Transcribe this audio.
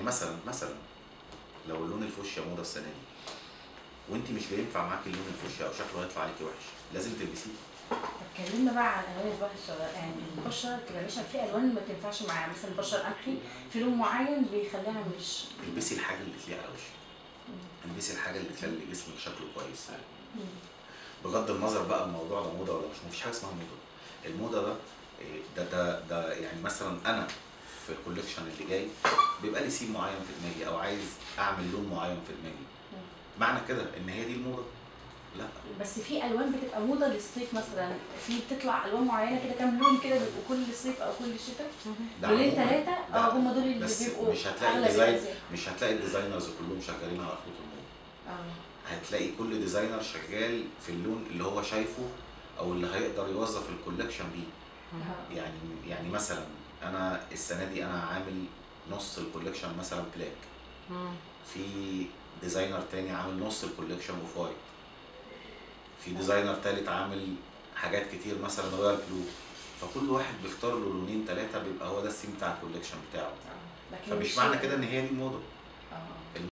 مثلا مثلا لو اللون الفوشيا موضه السنه دي وانت مش بينفع معاك اللون الفوشيا او شكله هيطلع عليكي وحش لازم تلبسيه اتكلمنا بقى عن الوان البشره يعني البشره بتبقى ماشيه في الوان ما تنفعش معاها مثلا البشره القمحي في لون معين بيخليها مش البسي الحاجه اللي تليق على وشك البسي الحاجه اللي تخلي جسمك شكله كويس بغض النظر بقى الموضوع ده موضه ولا مش مفيش حاجه اسمها موضه الموضه ده إيه، ده ده ده يعني مثلا انا في الكوليكشن اللي جاي بيبقى لي سيم معين في دماغي او عايز اعمل لون معين في دماغي معنى كده ان هي دي الموضه لا بس في الوان بتبقى موضه للصيف مثلا في بتطلع الوان معينه كده كام لون كده بيبقوا كل صيف او كل شتاء ده لونين عموماً. ثلاثه ده اه هم دول اللي بس بيبقوا مش هتلاقي أغلب الديزاين الأزياء. مش هتلاقي الديزاينرز كلهم شغالين على خطوط الموضه اه هتلاقي كل ديزاينر شغال في اللون اللي هو شايفه او اللي هيقدر يوظف الكولكشن بيه آه. يعني يعني مثلا انا السنه دي انا عامل نص الكولكشن مثلا بلاك في ديزاينر تاني عامل نص الكولكشن اوف وايت في ديزاينر تالت عامل حاجات كتير مثلا رويال بلو فكل واحد بيختار له لونين ثلاثه بيبقى هو ده السيم بتاع الكولكشن بتاعه آه. لكن فمش مش- معنى كده ان هي دي الموضه اه